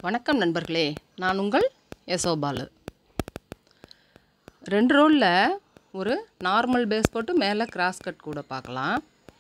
வணக்கம் நண்பர்களே நான் உங்கள் யசோபாலு ரெண்டு ரோலில் ஒரு நார்மல் பேஸ் போட்டு மேலே கிராஸ் கட் கூட பார்க்கலாம்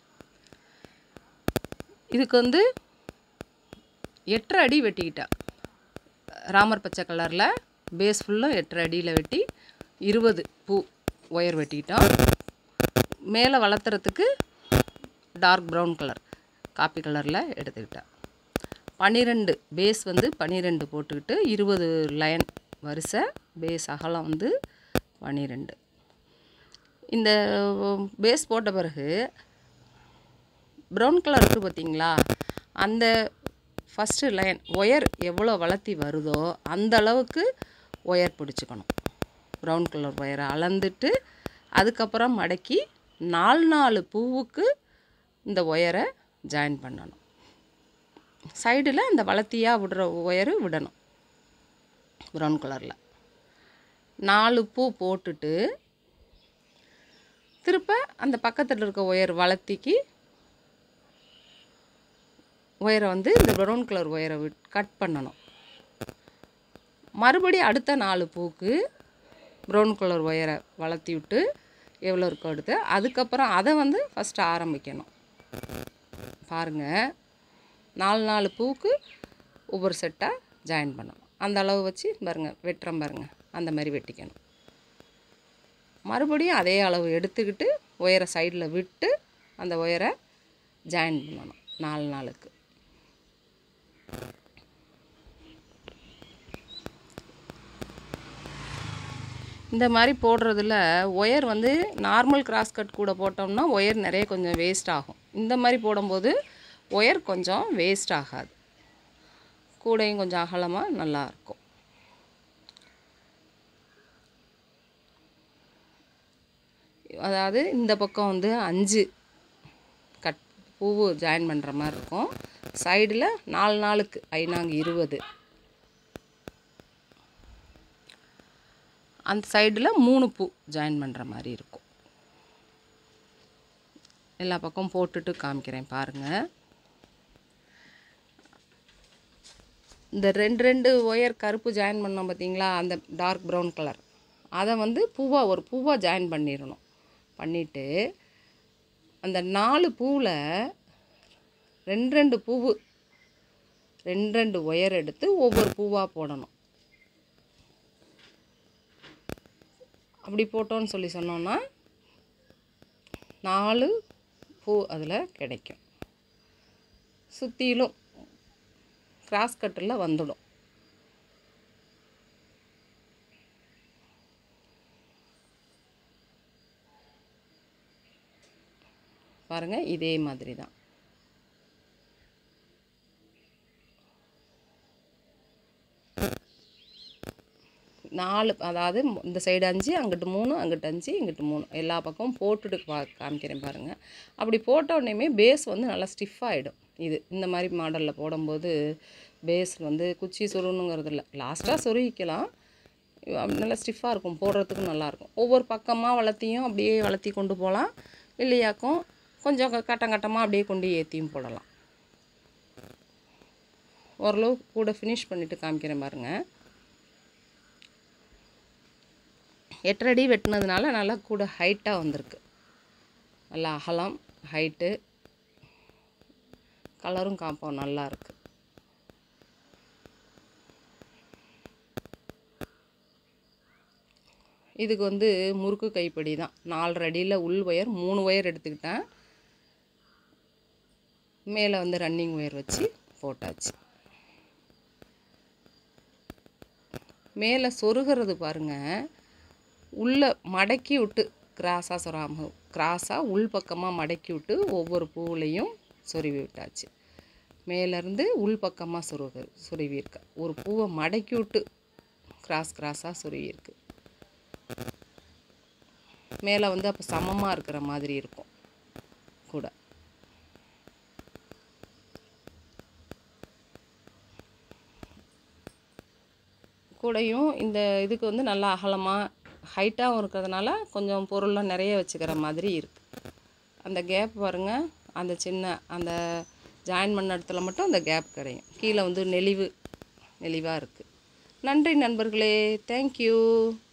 இதுக்கு வந்து எட்டரை அடி வெட்டிக்கிட்டேன் ராமர் பச்சை கலரில் பேஸ் ஃபுல்லும் எட்டரை அடியில் வெட்டி இருபது பூ ஒயர் வெட்டிக்கிட்டோம் மேலே வளர்த்துறதுக்கு டார்க் ப்ரௌன் கலர் காப்பி கலரில் எடுத்துக்கிட்டேன் பன்னிரெண்டு பேஸ் வந்து பன்னிரெண்டு போட்டுக்கிட்டு இருபது லைன் வரிசை பேஸ் அகலம் வந்து பன்னிரெண்டு இந்த பேஸ் போட்ட பிறகு ப்ரௌன் கலர் இருக்குது பார்த்தீங்களா அந்த ஃபஸ்ட்டு லைன் ஒயர் எவ்வளோ வளர்த்தி வருதோ அந்த அளவுக்கு ஒயர் பிடிச்சிக்கணும் ப்ரௌன் கலர் ஒயரை அளந்துட்டு அதுக்கப்புறம் மடக்கி நாலு நாலு பூவுக்கு இந்த ஒயரை ஜாயின் பண்ணணும் சைடில் அந்த வளர்த்தியாக விடுற ஒயரு விடணும் ப்ரௌன் கலரில் நாலு பூ போட்டுட்டு திருப்ப அந்த பக்கத்தில் இருக்க ஒயர் வளர்த்திக்கு ஒயரை வந்து இந்த ப்ரௌன் கலர் ஒயரை விட் கட் பண்ணணும் மறுபடியும் அடுத்த நாலு பூக்கு ப்ரௌன் கலர் ஒயரை வளர்த்தி விட்டு எவ்வளோ இருக்கோ எடுத்து அதுக்கப்புறம் அதை வந்து ஃபஸ்ட்டு ஆரம்பிக்கணும் பாருங்கள் நாலு நாலு பூவுக்கு ஒவ்வொரு செட்டாக ஜாயின் பண்ணணும் அந்த அளவு வச்சு பாருங்கள் வெட்டுறோம் பாருங்கள் அந்த மாதிரி வெட்டிக்கணும் மறுபடியும் அதே அளவு எடுத்துக்கிட்டு ஒயரை சைடில் விட்டு அந்த ஒயரை ஜாயின் பண்ணணும் நாலு நாளுக்கு இந்த மாதிரி போடுறதுல ஒயர் வந்து நார்மல் கிராஸ் கட் கூட போட்டோம்னா ஒயர் நிறைய கொஞ்சம் வேஸ்ட் ஆகும் இந்த மாதிரி போடும்போது ஒயர் கொஞ்சம் வேஸ்ட் ஆகாது கூடையும் கொஞ்சம் அகலமாக நல்லாயிருக்கும் அதாவது இந்த பக்கம் வந்து அஞ்சு கட் பூவு ஜாயின் பண்ணுற மாதிரி இருக்கும் சைடில் நாலு நாளுக்கு ஐநாங்க இருபது அந்த சைடில் மூணு பூ ஜாயின் பண்ணுற மாதிரி இருக்கும் எல்லா பக்கம் போட்டுட்டு காமிக்கிறேன் பாருங்கள் இந்த ரெண்டு ரெண்டு ஒயர் கருப்பு ஜாயின் பண்ணோம் பார்த்தீங்களா அந்த டார்க் ப்ரௌன் கலர் அதை வந்து பூவாக ஒரு பூவாக ஜாயின் பண்ணிடணும் பண்ணிவிட்டு அந்த நாலு பூவில் ரெண்டு ரெண்டு பூவு ரெண்டு ரெண்டு ஒயர் எடுத்து ஒவ்வொரு பூவாக போடணும் அப்படி போட்டோன்னு சொல்லி சொன்னோன்னா நாலு பூ அதில் கிடைக்கும் சுற்றிலும் கிராஸ் கட்டில் வந்துடும் பாருங்கள் இதே மாதிரி தான் நாலு அதாவது இந்த சைடு அஞ்சு அங்கிட்டு மூணு அங்கிட்டு அஞ்சு இங்கிட்டு மூணு எல்லா பக்கமும் போட்டுட்டு பா காமிக்கிறேன் பாருங்கள் அப்படி போட்ட உடனேயுமே பேஸ் வந்து நல்லா ஸ்டிஃபாகிடும் இது இந்த மாதிரி மாடலில் போடும்போது பேஸ் வந்து குச்சி சொருணுங்கிறது இல்லை லாஸ்ட்டாக சொருகிக்கலாம் நல்லா ஸ்டிஃபாக இருக்கும் போடுறதுக்கு நல்லாயிருக்கும் ஒவ்வொரு பக்கமாக வளர்த்தியும் அப்படியே வளர்த்தி கொண்டு போகலாம் இல்லையாக்கும் கொஞ்சம் கட்டம் கட்டமாக அப்படியே கொண்டு ஏற்றியும் போடலாம் ஓரளவு கூட ஃபினிஷ் பண்ணிவிட்டு காமிக்கிறேன் பாருங்கள் எட்டரை அடி வெட்டினதுனால நல்லா கூட ஹைட்டாக வந்திருக்கு நல்லா அகலம் ஹைட்டு கலரும் காம்பவுண்ட் நல்லா இருக்கு இதுக்கு வந்து முறுக்கு கைப்படி தான் நாலரை அடியில் உள் ஒயர் மூணு ஒயர் எடுத்துக்கிட்டேன் மேலே வந்து ரன்னிங் ஒயர் வச்சு போட்டாச்சு மேலே சொருகிறது பாருங்கள் உள்ளே மடக்கி விட்டு கிராஸாக சொராம கிராஸாக உள் பக்கமாக மடக்கி விட்டு ஒவ்வொரு பூவுலையும் சொருவி விட்டாச்சு மேலேருந்து உள் பக்கமாக சொருக சொருவியிருக்கு ஒரு பூவை மடக்கி விட்டு கிராஸ் கிராஸாக சொருவியிருக்கு மேலே வந்து அப்போ சமமாக இருக்கிற மாதிரி இருக்கும் கூட கூடையும் இந்த இதுக்கு வந்து நல்லா அகலமாக ஹைட்டாகவும் இருக்கிறதுனால கொஞ்சம் பொருள்லாம் நிறைய வச்சுக்கிற மாதிரி இருக்குது அந்த கேப் பாருங்கள் அந்த சின்ன அந்த ஜாயின் பண்ண இடத்துல மட்டும் அந்த கேப் கிடையும் கீழே வந்து நெளிவு நெளிவாக இருக்குது நன்றி நண்பர்களே தேங்க்யூ